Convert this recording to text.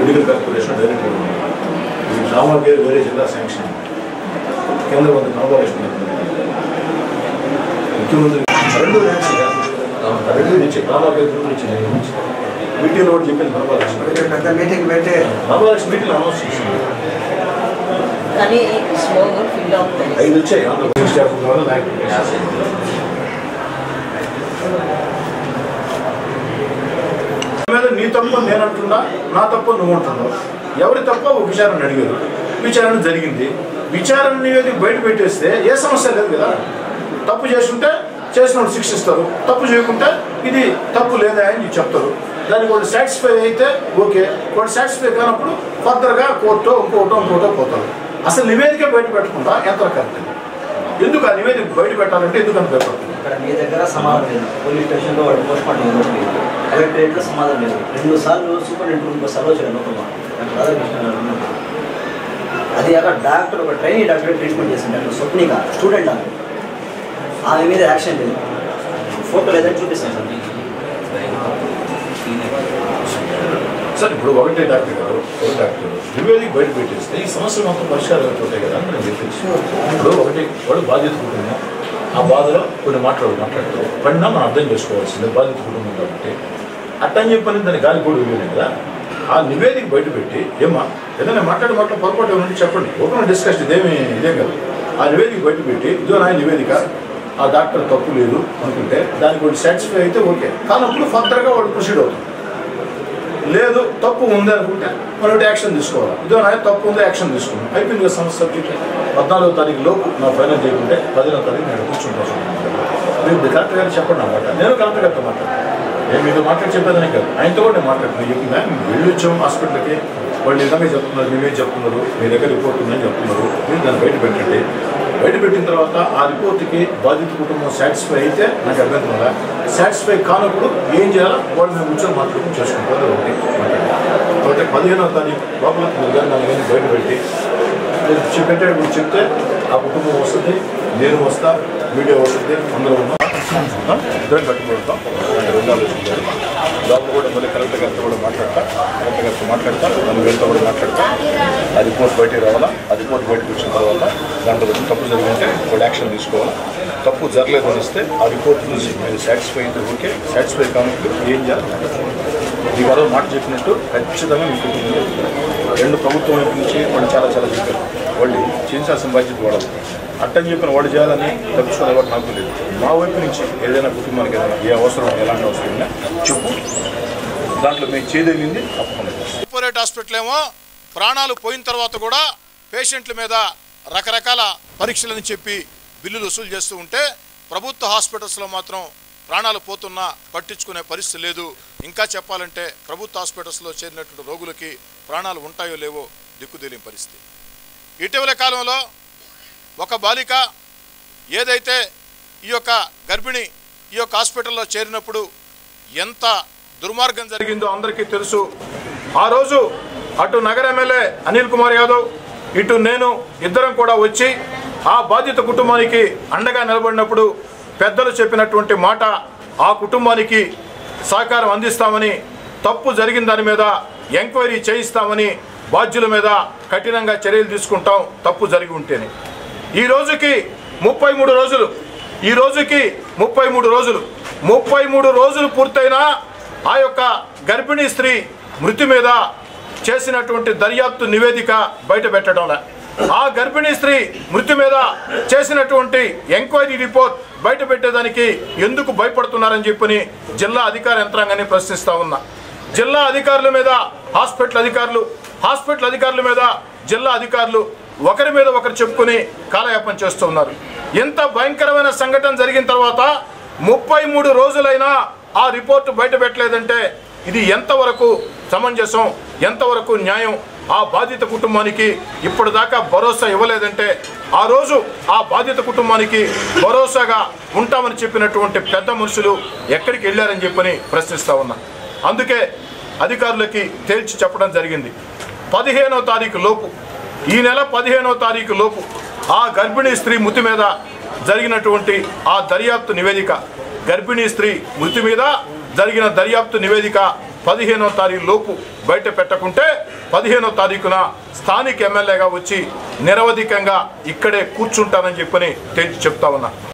Medical corporation director ఇది trauma care వేరే జిల్లా శాంక్షన్ కేంద్ర మంత్రి కాంబోరేషన్ ముఖ్యమంత్రి రెండు ర్యాంక్స్ రెండు నుంచి డ్రామా కేర్ గ్రూప్ నుంచి నేను నుంచి మీటింగ్లో కూడా చెప్పింది కాంబోరేషన్ పెద్ద మీటింగ్ పెట్టి కాంబోరేషన్ మీటింగ్ అనౌన్స్ చేసింది కానీ స్లోగా ఫిల్ అవుతుంది ఐదు వచ్చాయి ఆంధ్రప్రదేశ్ స్టాఫ్ ద్వారా నాకు మీద నీ తప్పు నేను అంటున్నా నా తప్పు నువ్వు అంటున్నావు ఎవరి తప్ప ఒక విచారణ అడిగారు విచారణ జరిగింది విచారణ నివేదిక బయట పెట్టేస్తే ఏ సమస్య లేదు కదా తప్పు చేసుంటే చేసిన వాళ్ళు శిక్షిస్తారు తప్పు చేయకుంటే ఇది తప్పు లేదా అని నీకు చెప్తారు దానికి వాళ్ళు సాటిస్ఫై అయితే ఓకే వాళ్ళు సాటిస్ఫై కానప్పుడు ఫర్దర్గా కోర్టు ఇంకోటో ఇంకోటో పోతారు అసలు నివేదిక బయట పెట్టకుండా ఎంత కరెక్ట్ ఎందుకు ఆ నివేదిక బయట పెట్టాలంటే ఎందుకంత భయపడుతుంది ఇక్కడ మీ దగ్గర సమాధానం లేదు పోలీస్ స్టేషన్లో వాడు పోస్ట్ మార్టం ఇవ్వట్లేదు కలెక్టరేట్లో సమాధానం లేదు రెండు సార్లు సూపరింటెండెంట్ సర్వ్ చేయడం ఒక రాధాకృష్ణ గారు ఉన్నారు. అది అక్కడ డాక్టర్ ఒక ట్రైనీ డాక్టర్ ట్రీట్మెంట్ చేసింది డాక్టర్ స్వప్నిక స్టూడెంట్ ఆమె ఆమె మీద యాక్షన్ లేదు ఫోటో లేదని చూపిస్తాను సార్ మీకు. సార్ ఇప్పుడు ఒకటే డాక్టర్ గారు ఒక డాక్టర్ నివేదిక బయట పెట్టేస్తే ఈ సమస్య మొత్తం పరిష్కారం అయిపోతాయి కదా అని నేను చెప్పేసి ఇప్పుడు ఒకటి వాడు బాధ్యత కుటుంబం ఆ బాధలో కొన్ని మాట్లాడు మాట్లాడతారు పడినా మనం అర్థం చేసుకోవాల్సిందే బాధ్యత కుటుంబం కాబట్టి అట్టని చెప్పని దాన్ని గాలి కూడా వెళ్ళలేదు కదా ఆ నివేదిక బయట పెట్టి ఏమా ఏదైనా మాట్లాడి మాట్లాడి పొరపాటు ఏమంటే చెప్పండి ఓపెన్ డిస్కషన్ ఇదేమి ఇదేం కాదు ఆ నివేదిక బయట పెట్టి ఇదో నా నివేదిక ఆ డాక్టర్ తప్పు లేదు అనుకుంటే దానికి వాడు సాటిస్ఫై అయితే ఓకే కానప్పుడు ఫర్దర్గా వాడు ప్రొసీడ్ అవుతుంది లేదు తప్పు ఉంది అనుకుంటే మనం యాక్షన్ తీసుకోవాలి ఇదో నా తప్పు ఉంది యాక్షన్ తీసుకున్నాం అయిపోయింది కదా సమస్య సబ్జెక్ట్ పద్నాలుగో తారీఖు లోపు నా ఫైనల్ చేయకుంటే పదిహేనో తారీఖు నేను కూర్చుంటాను మీరు కలెక్టర్ గారు చెప్పండి అన్నమాట నేను కలెక్టర్ గారితో మాట్లాడతాను నేను మీతో మాట్లాడి చెప్పేదానే కాదు ఆయనతో కూడా నేను మాట్లాడుతున్నాను చెప్పిందా మేము వెళ్ళి వచ్చాం హాస్పిటల్కి వాళ్ళు నిజంగా చెప్తున్నారు మేమే చెప్తున్నారు మీ దగ్గర రిపోర్ట్ ఉందని చెప్తున్నారు మీరు దాన్ని బయట పెట్టండి బయట పెట్టిన తర్వాత ఆ రిపోర్ట్కి బాధిత కుటుంబం సాటిస్ఫై అయితే నాకు అభ్యంతరం ఉందా సాటిస్ఫై కానప్పుడు ఏం చేయాలో వాళ్ళు మేము కూర్చొని మాట్లాడుకుని చేసుకుంటారు అది ఒకటి మాట్లాడండి కాబట్టి పదిహేనవ తారీఖు లోపల మీరు కానీ దాన్ని కానీ బయట పెట్టి మీరు చె- పెట్టేటప్పుడు చెప్తే ఆ కుటుంబం వస్తుంది నేను వస్తా మీడియా వస్తుంది అందరూ ఉన్నాం ఆ? ఇద్దరం కట్టుకుంటాం రెండు ఆలోచించారు లోపల కూడా మళ్ళీ కలెక్టర్ గారితో కూడా మాట్లాడతా కలెక్టర్ గారితో మాట్లాడతా నన్ను వీళ్ళతో కూడా మాట్లాడతా ఆ రిపోర్ట్ బయటికి రావాలా ఆ రిపోర్ట్ బయటకు వచ్చిన తర్వాత దాంట్లో వచ్చి తప్పు జరిగింటే వాళ్ళు యాక్షన్ తీసుకోవాలా తప్పు జరగలేదు అని ఇస్తే ఆ రిపోర్ట్ చూసి మీరు సాటిస్ఫై అయితే ఓకే సాటిస్ఫై కానప్పుడు ఏం చేయాలి మీకు అదో మాట చెప్పినట్టు ఖచ్చితంగా మీకు ఉంటుంది. రెండు ప్రభుత్వం వైపు నుంచి వాళ్ళు చాలా చాలా చెప్పారు వాళ్ళు చేయాల్సిన బాధ్యత వాడాలి అట్టని చెప్పిన వాడు చేయాలని తప్పించుకునే వాడు నాకు లేదు మా వైపు నుంచి ఏదైనా కుటుంబానికి ఏదైనా ఏ అవసరం ఎలాంటి అవసరం ఉన్నా చెప్పు దాంట్లో మేము చేయదగింది తప్పకుండా చేస్తాం. కార్పొరేట్ హాస్పిటల్ ఏమో ప్రాణాలు పోయిన తర్వాత కూడా పేషెంట్ల మీద రకరకాల పరీక్షలని చెప్పి బిల్లులు వసూలు చేస్తూ ఉంటే ప్రభుత్వ హాస్పిటల్స్లో మాత్రం ప్రాణాలు పోతున్నా పట్టించుకునే పరిస్థితి లేదు ఇంకా చెప్పాలంటే ప్రభుత్వ హాస్పిటల్స్లో చేరినటువంటి రోగులకి ప్రాణాలు ఉంటాయో లేవో దిక్కుదేలిన పరిస్థితి ఇటీవల కాలంలో ఒక బాలిక ఏదైతే ఈ యొక్క గర్భిణి ఈ యొక్క హాస్పిటల్లో చేరినప్పుడు ఎంత దుర్మార్గం జరిగిందో అందరికీ తెలుసు ఆ రోజు అటు నగర ఎమ్మెల్యే అనిల్ కుమార్ యాదవ్ ఇటు నేను ఇద్దరం కూడా వచ్చి ఆ బాధిత కుటుంబానికి అండగా నిలబడినప్పుడు పెద్దలు చెప్పినటువంటి మాట ఆ కుటుంబానికి సహకారం అందిస్తామని తప్పు జరిగిన దాని మీద ఎంక్వైరీ చేయిస్తామని బాధ్యుల మీద కఠినంగా చర్యలు తీసుకుంటాం తప్పు జరిగి ఉంటేనే ఈ రోజుకి ముప్పై మూడు రోజులు ఈ రోజుకి ముప్పై మూడు రోజులు ముప్పై మూడు రోజులు పూర్తయినా ఆ యొక్క గర్భిణీ స్త్రీ మృతి మీద చేసినటువంటి దర్యాప్తు నివేదిక బయట పెట్టడంలే ఆ గర్భిణీ స్త్రీ మృతి మీద చేసినటువంటి ఎంక్వైరీ రిపోర్ట్ బయట పెట్టేదానికి ఎందుకు భయపడుతున్నారని చెప్పని జిల్లా అధికార యంత్రాంగాన్ని ప్రశ్నిస్తా ఉన్నా జిల్లా అధికారుల మీద హాస్పిటల్ అధికారులు హాస్పిటల్ అధికారుల మీద జిల్లా అధికారులు ఒకరి మీద ఒకరు చెప్పుకుని కాలయాపన చేస్తూ ఉన్నారు ఇంత భయంకరమైన సంఘటన జరిగిన తర్వాత ముప్పై మూడు రోజులైనా ఆ రిపోర్టు బయట పెట్టలేదంటే ఇది ఎంతవరకు సమంజసం ఎంతవరకు న్యాయం ఆ బాధిత కుటుంబానికి ఇప్పటిదాకా భరోసా ఇవ్వలేదంటే ఆ రోజు ఆ బాధిత కుటుంబానికి భరోసాగా ఉంటామని చెప్పినటువంటి పెద్ద మనుషులు ఎక్కడికి వెళ్ళారని చెప్పని ప్రశ్నిస్తా ఉన్నా అందుకే అధికారులకి తేల్చి చెప్పడం జరిగింది పదిహేనో తారీఖు లోపు ఈ నెల పదిహేనో తారీఖు లోపు ఆ గర్భిణీ స్త్రీ మృతి మీద జరిగినటువంటి ఆ దర్యాప్తు నివేదిక గర్భిణీ స్త్రీ మృతి మీద జరిగిన దర్యాప్తు నివేదిక పదిహేనో తారీఖు లోపు బయట పెట్టకుంటే పదిహేనో తారీఖున స్థానిక ఎమ్మెల్యేగా వచ్చి నిరవధికంగా ఇక్కడే కూర్చుంటానని చెప్పని తేల్చి చెప్తా ఉన్నా